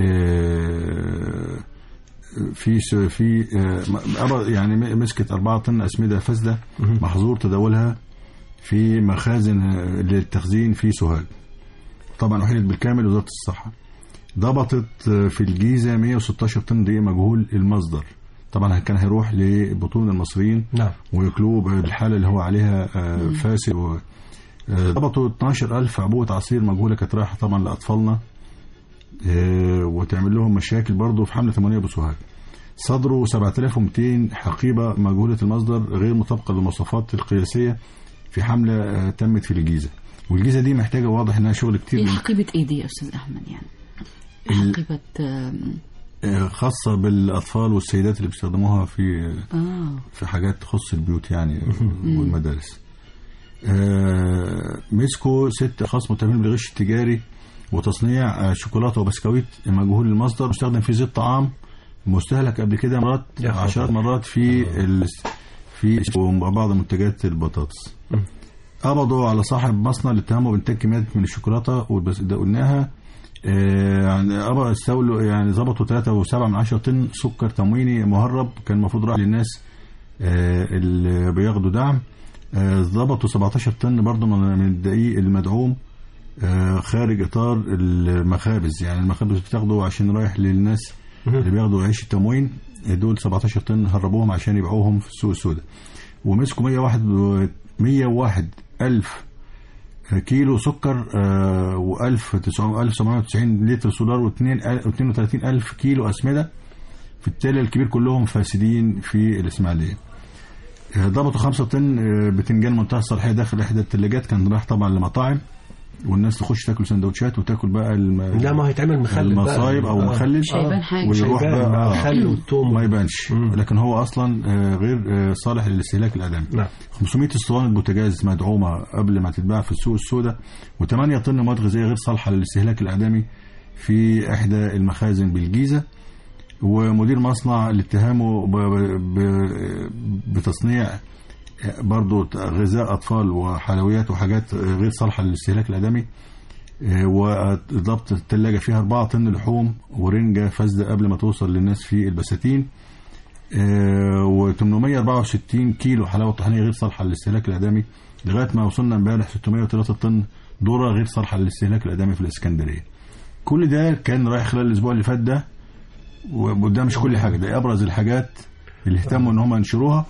آه، في س- في آه، م- قبض- يعني م- مسكت 4 طن اسمده فاسده محظور تداولها في مخازن آه، للتخزين في سوهاج طبعا احيلت بالكامل وزاره الصحه ضبطت آه، في الجيزه 116 طن دقيق مجهول المصدر طبعا كان هيروح لبطون المصريين نعم ويكلوه بالحاله اللي هو عليها آه، فاسد و- آه، ضبطوا 12000 عبوه عصير مجهوله كانت رايحه طبعا لاطفالنا آه، وتعمل لهم مشاكل برضه في حمله ثمانيه بسوهاج صدروا 7200 حقيبه مجهوله المصدر غير مطابقه للمواصفات القياسيه في حمله آه، تمت في الجيزه والجيزه دي محتاجه واضح انها شغل كتير هي من حقيبه ايه دي يا استاذ احمد يعني ال- حقيبه آم، آه، خاصه بالاطفال والسيدات اللي بيستخدموها في اه في حاجات تخص البيوت يعني والمدارس آه، مسكوا ست اشخاص متهمين بالغش التجاري وتصنيع آه، شوكولاته وبسكويت مجهول المصدر مستخدم في زيت طعام مستهلك قبل كده مرات يا خبر. عشرات مرات في ال... في بعض منتجات البطاطس قبضوا على صاحب مصنع لاتهامه بانتاج كميات من الشوكولاته والبس ده قلناها آه، يعني قبض استولوا يعني ظبطوا 3.7 من 10 طن سكر تمويني مهرب كان المفروض راح للناس آه، اللي بياخدوا دعم آه، ضبطوا 17 طن برضه من من الدقيق المدعوم آه، خارج اطار المخابز يعني المخابز بتاخده عشان رايح للناس اللي بياخدوا عيش التموين دول 17 طن هربوهم عشان يبيعوهم في السوق السوداء ومسكوا 101 و- 101 ألف كيلو سكر و1000 1790 لتر سولار و32 ألف كيلو أسمدة في التالي الكبير كلهم فاسدين في الإسماعيلية آه، ضبطوا خمسة طن آه، بتنجان منتهى الصلاحية داخل إحدى الثلاجات كان رايح طبعا لمطاعم والناس تخش تاكل سندوتشات وتاكل بقى الم... لا ما هيتعمل مخلل بقى. المصايب او آه. مخلل مش هيبان حاجة. ويروح مش هيبان بقى مع آه. الخل والثوم. ما يبانش مم. لكن هو اصلا آه، غير آه، صالح للاستهلاك الادمي نعم 500 اسطوانه بوتاجاز مدعومه قبل ما تتباع في السوق السوداء و8 طن مواد غذائيه غير صالحه للاستهلاك الادمي في احدى المخازن بالجيزه ومدير مصنع لاتهامه ب- ب- ب- بتصنيع برضو غذاء اطفال وحلويات وحاجات غير صالحه للاستهلاك الادمي آه، وضبط الثلاجه فيها 4 طن لحوم ورنجه فاسده قبل ما توصل للناس في البساتين و864 كيلو حلاوه طحينيه غير صالحه للاستهلاك الادمي لغايه ما وصلنا امبارح 603 طن ذره غير صالحه للاستهلاك الادمي في الاسكندريه. كل ده كان رايح خلال الاسبوع اللي فات ده وده مش كل حاجه ده ابرز الحاجات اللي اهتموا ان هم ينشروها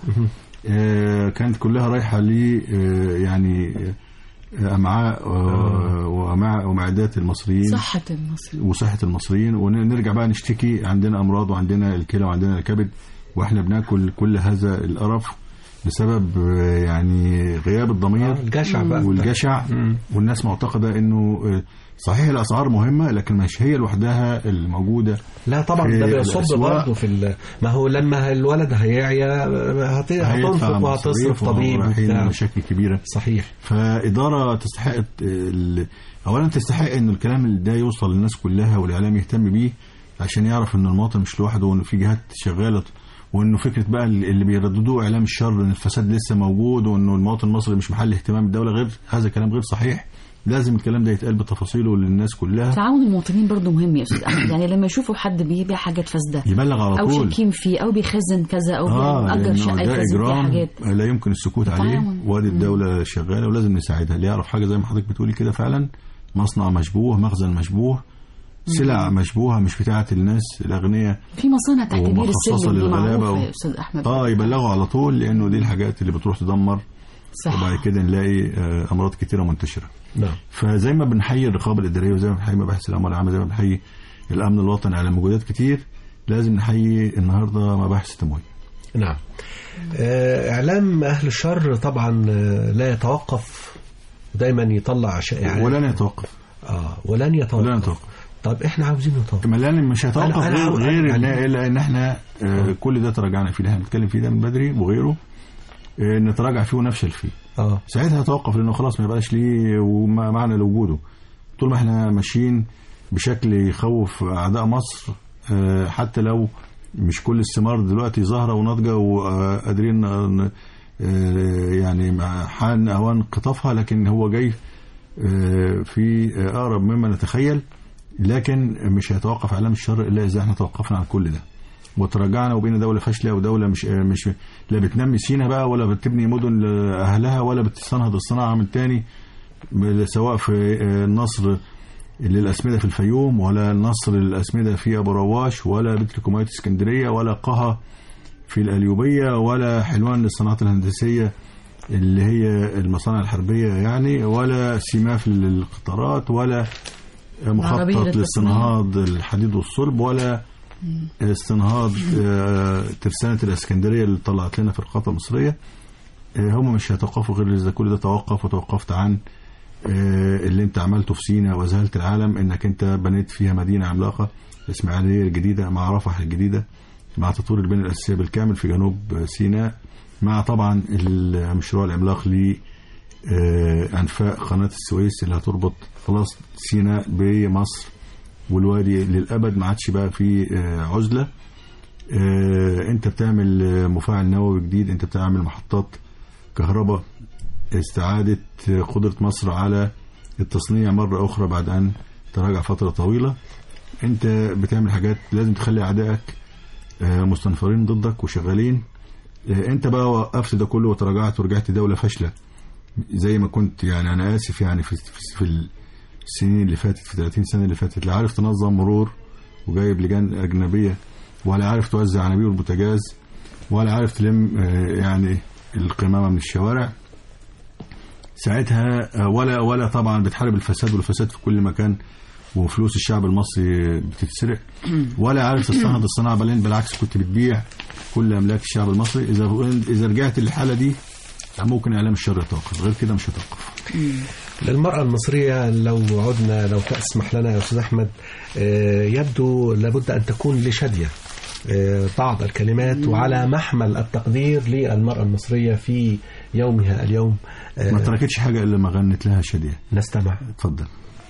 آه، كانت كلها رايحه ل آه، يعني آه، امعاء آه، وامعاء ومعدات المصريين صحة المصري وصحة المصريين ونرجع بقى نشتكي عندنا أمراض وعندنا الكلى وعندنا الكبد وإحنا بناكل كل هذا القرف بسبب آه، يعني غياب الضمير الجشع بقى والجشع مم. والناس معتقدة إنه آه، صحيح الأسعار مهمة لكن مش هي لوحدها الموجودة لا طبعا في ده بيصب الأسواق. برضه في ال- ما هو لما الولد هيعيا هت- هتنفق وهتصرف طبيب رايحين وبتاع مشاكل كبيرة صحيح فإدارة تستحق ال- أولا تستحق إن الكلام ده يوصل للناس كلها والإعلام يهتم بيه عشان يعرف إن المواطن مش لوحده وإن في جهات شغالة وإنه فكرة بقى اللي بيرددوه إعلام الشر إن الفساد لسه موجود وإنه المواطن المصري مش محل اهتمام الدولة غير هذا كلام غير صحيح لازم الكلام ده يتقال بتفاصيله للناس كلها تعاون المواطنين برضو مهم يا استاذ احمد يعني لما يشوفوا حد بيبيع حاجات فاسده يبلغ على او طول شاكين فيه او بيخزن كذا او اه بيأجر لأنه شقه ده يخزن فيها اجرام حاجات لا يمكن السكوت عليه تعاون. وادي الدوله شغاله ولازم نساعدها اللي يعرف حاجه زي ما حضرتك بتقولي كده فعلا مصنع مشبوه مخزن مشبوه سلع مشبوهه مش بتاعه الناس الاغنياء في مصانع تحت بير ومخصصة السلم دي للغلابة معروفه و- يا استاذ احمد اه يبلغوا على طول لانه دي الحاجات اللي بتروح تدمر صح وبعد كده نلاقي آه، امراض كتيره منتشره نعم فزي ما بنحيي الرقابه الاداريه وزي ما بنحيي مباحث الامن العامه زي ما بنحيي الامن الوطني على مجهودات كتير لازم نحيي النهارده مباحث التموين نعم آه، إعلام أهل الشر طبعا آه، لا يتوقف دايما يطلع شائعات ولن يتوقف آه ولن يتوقف ولن يتوقف طب احنا عاوزين نتوقف ما لان مش هيتوقف أنا- أنا غير, عاو- غير يعني- إن الا ان احنا آه كل ده تراجعنا فيه اللي احنا بنتكلم فيه ده من بدري وغيره آه نتراجع فيه ونفشل فيه اه ساعتها هيتوقف لانه خلاص ما يبقاش ليه وما معنى لوجوده طول ما احنا ماشيين بشكل يخوف اعداء مصر آه حتى لو مش كل الثمار دلوقتي ظاهره وناضجه وقادرين ن- آه يعني مع حان اوان قطافها لكن هو جاي آه في آه اقرب مما نتخيل لكن مش هيتوقف اعلام الشر الا اذا احنا توقفنا عن كل ده وتراجعنا وبقينا دوله فاشله ودوله مش مش لا بتنمي سينا بقى ولا بتبني مدن لاهلها ولا بتستنهض الصناعه من تاني سواء في النصر للاسمده في الفيوم ولا النصر للاسمده في ابو رواش ولا بتروكيماويات اسكندريه ولا قها في القليوبيه ولا حلوان للصناعات الهندسيه اللي هي المصانع الحربيه يعني ولا سماف للقطارات ولا العربية مخطط للتصنيع. لاستنهاض الحديد والصلب ولا استنهاض آه، ترسانة الاسكندريه اللي طلعت لنا في القاره المصريه آه، هم مش هيتوقفوا غير اذا كل ده توقف وتوقفت عن آه، اللي انت عملته في سينا واذهلت العالم انك انت بنيت فيها مدينه عملاقه الاسماعيليه الجديده مع رفح الجديده مع تطوير البنيه الاساسيه بالكامل في جنوب سيناء مع طبعا المشروع العملاق ل آه، انفاق قناه السويس اللي هتربط خلاص سيناء بمصر والوادي للابد ما عادش بقى في آه، عزله آه، انت بتعمل آه، مفاعل نووي جديد انت بتعمل محطات كهرباء استعادة قدرة مصر على التصنيع مرة أخرى بعد أن تراجع فترة طويلة أنت بتعمل حاجات لازم تخلي أعدائك آه، مستنفرين ضدك وشغالين آه، أنت بقى وقفت ده كله وتراجعت ورجعت دولة فاشلة زي ما كنت يعني أنا آسف يعني في, في, في السنين اللي فاتت في 30 سنة اللي فاتت لا عارف تنظم مرور وجايب لجان أجنبية ولا عارف توزع عنابير البوتاجاز ولا عارف تلم آه، يعني القمامة من الشوارع ساعتها آه، ولا ولا طبعا بتحارب الفساد والفساد في كل مكان وفلوس الشعب المصري بتتسرق ولا عارف تستنهض الصناعه بل بالعكس كنت بتبيع كل املاك الشعب المصري اذا اذا رجعت للحاله دي ممكن اعلام الشر يتوقف غير كده مش هيتوقف للمرأة المصرية لو عدنا لو تسمح لنا يا أستاذ أحمد آه، يبدو لابد أن تكون لشادية آه، بعض الكلمات وعلى محمل التقدير للمرأة المصرية في يومها اليوم آه، ما تركتش حاجه الا ما غنت لها شاديه نستمع اتفضل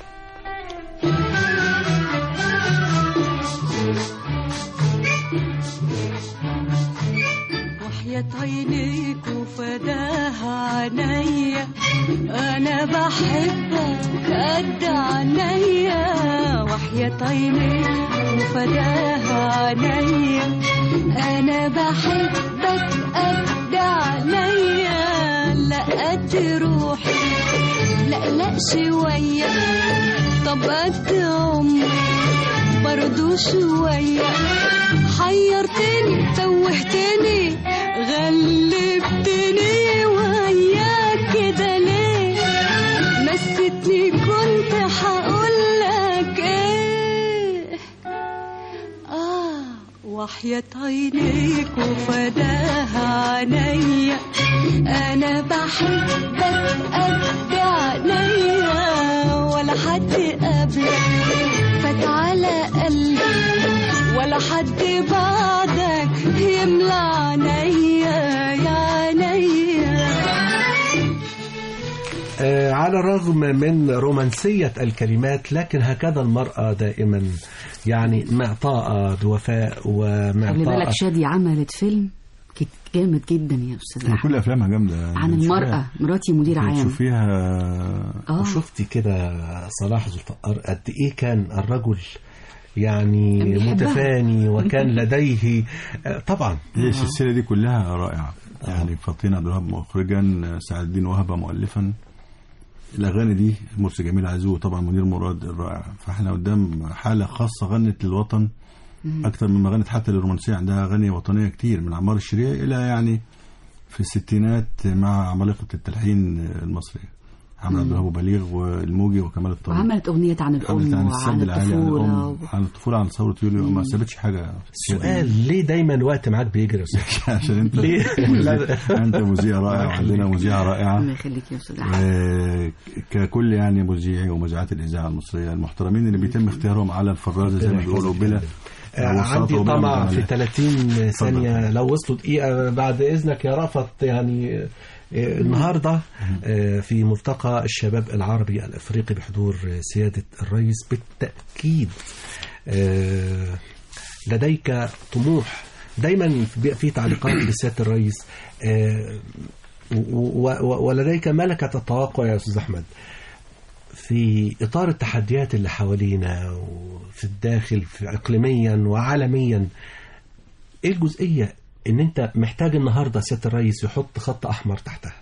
وحياة عينيك وفداها عينيا انا بحبك قد عينيا وحياة عينيك وفداها عينيا انا بحبك قد عينيا لا قد روحي لا لا شوية طب قد عمري برضو شوية حيرتني توهتني غلبتني وياك كده ليه نسيتني كنت هقولك ايه اه وحياة عينيك وفداها عينيا انا بحبك قد عينيا ولا حد قبلك فات على قلبي ولا حد بعدك يملى عينيا يا عينيا آه، على الرغم من رومانسية الكلمات لكن هكذا المرأة دائما يعني معطاءة بوفاء خلي ومعطاءة بالك شادي عملت فيلم كت- جامد جدا يا استاذ هي أحمد. كل افلامها جامده يعني عن بتشوفيها- المرأة مراتي مدير عام بتشوفيها اه وشفتي كده صلاح ذو الفقار قد ايه كان الرجل يعني كان بيحبها. متفاني وكان لديه آه، طبعا هي السلسله دي كلها رائعه يعني فاطين عبد الوهاب مخرجا سعد الدين وهبه مؤلفا الاغاني دي مرسي جميل عزوز طبعا منير مراد الرائع فاحنا قدام حاله خاصه غنت للوطن اكتر مما غنت حتى للرومانسيه عندها اغاني وطنيه كتير من عمار الشريعي الى يعني في الستينات مع عمالقه التلحين المصريه عمرو عبد الوهاب وبليغ والموجي وكمال الطويل وعملت أغنية عن الأم عملت عن وعن السد العالي عن الطفولة الأم و... عن الطفولة عن ثورة يوليو ما سابتش حاجة سؤال ليه ديما الوقت معاك بيجري يا أستاذ؟ عشان انت ليه؟ مذيع- انت مذيع رائع وعندنا مذيعة رائعة الله يخليك يا أستاذ أحمد آه، ككل يعني مذيعي ومذيعات الإذاعة المصرية المحترمين اللي بيتم اختيارهم على الفرازة زي ما بيقولوا بلا آه، وساطة عندي وبلا طمع في مجاملات. 30 ثانية لو وصلوا دقيقة بعد إذنك يا رأفت يعني آه، النهاردة آه، في ملتقى الشباب العربي الأفريقي بحضور آه، سيادة الرئيس بالتأكيد آه، لديك طموح دايما بيبقى في تعليقات لسيادة الرئيس آه، و- و- ولديك ملكة التوقع يا أستاذ أحمد في إطار التحديات اللي حوالينا وفي الداخل في إقليميا وعالميا إيه الجزئية إن أنت محتاج النهاردة سيادة الرئيس يحط خط أحمر تحتها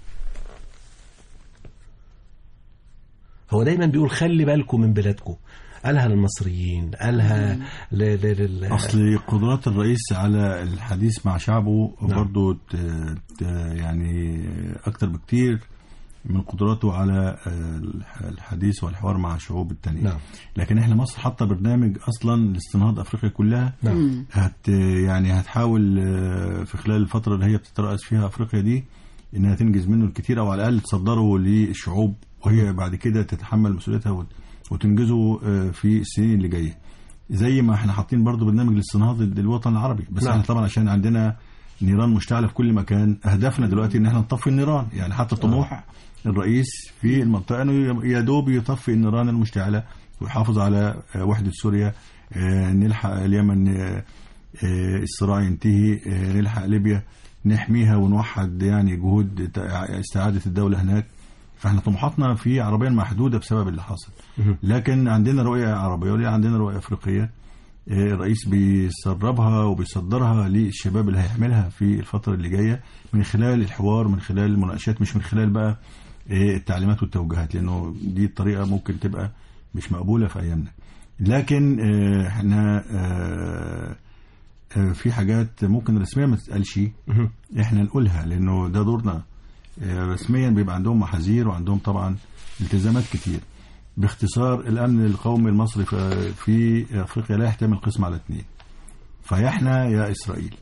هو دايما بيقول خلي بالكم من بلادكم قالها للمصريين قالها ل... ل... لل... أصل قدرات الرئيس على الحديث مع شعبه نعم. برضو ت- ت- يعني أكتر بكتير من قدراته على آه، الحديث والحوار مع الشعوب التانية نعم. لكن احنا مصر حاطه برنامج اصلا لاستنهاض افريقيا كلها نعم. هت يعني هتحاول آه، في خلال الفتره اللي هي بتترأس فيها افريقيا دي انها تنجز منه الكثير او على الاقل تصدره للشعوب وهي بعد كده تتحمل مسؤوليتها وت- وتنجزه آه، في السنين اللي جايه زي ما احنا حاطين برضو برنامج لاستنهاض الوطن العربي بس نعم. احنا طبعا عشان عندنا نيران مشتعله في كل مكان هدفنا دلوقتي ان احنا نطفي النيران يعني حتى طموح الرئيس في المنطقه انه يا دوب يطفي النيران المشتعله ويحافظ على آه، وحده سوريا آه، نلحق اليمن آه، آه، الصراع ينتهي آه، نلحق ليبيا نحميها ونوحد يعني جهود تع- استعاده الدوله هناك فاحنا طموحاتنا في عربيا محدوده بسبب اللي حصل لكن عندنا رؤيه عربيه وعندنا رؤيه افريقيه آه، الرئيس بيسربها وبيصدرها للشباب اللي هيحملها في الفترة اللي جاية من خلال الحوار من خلال المناقشات مش من خلال بقى آه، التعليمات والتوجيهات لأنه دي الطريقة ممكن تبقى مش مقبولة في أيامنا لكن آه، احنا آه، آه، في حاجات ممكن رسميا ما تتقالش احنا نقولها لأنه ده دورنا آه، رسميا بيبقى عندهم محاذير وعندهم طبعا التزامات كتير باختصار الامن القومي المصري في- في افريقيا لا يحتمل قسم على اثنين فيا احنا يا اسرائيل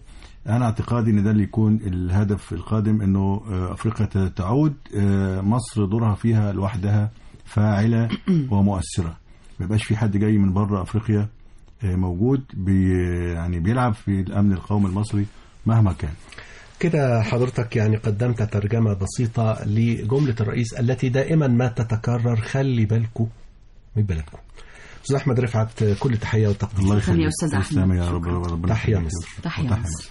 انا اعتقادي ان ده اللي يكون الهدف القادم انه آه، افريقيا ت- تعود آه، مصر دورها فيها لوحدها فاعله ومؤثره ما يبقاش في حد جاي من بره افريقيا آه، موجود بي يعني بيلعب في الامن القومي المصري مهما كان كده حضرتك يعني قدمت ترجمة بسيطة لجملة الرئيس التي دائما ما تتكرر خلي بالكم من بلدكم أستاذ أحمد رفعت كل تحية وتقدير الله شكراً يا يخليك أستاذ أحمد. تسلم يا رب ربنا تحية يخليك. مصر. تحية وتحية مصر.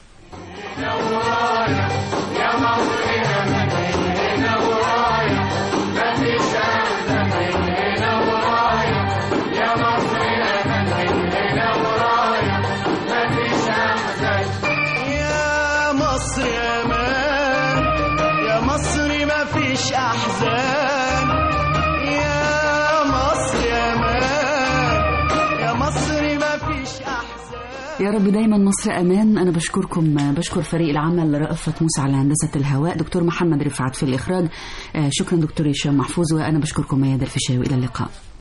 يا مصر يا مان يا مصر ما فيش احزان يا مصر يا مان يا مصر ما فيش احزان يا رب دايما مصر امان انا بشكركم بشكر فريق العمل رأفت موسى على هندسه الهواء دكتور محمد رفعت في الاخراج آه، شكرا دكتور هشام محفوظ وانا بشكركم ميادة الفيشاوي الى اللقاء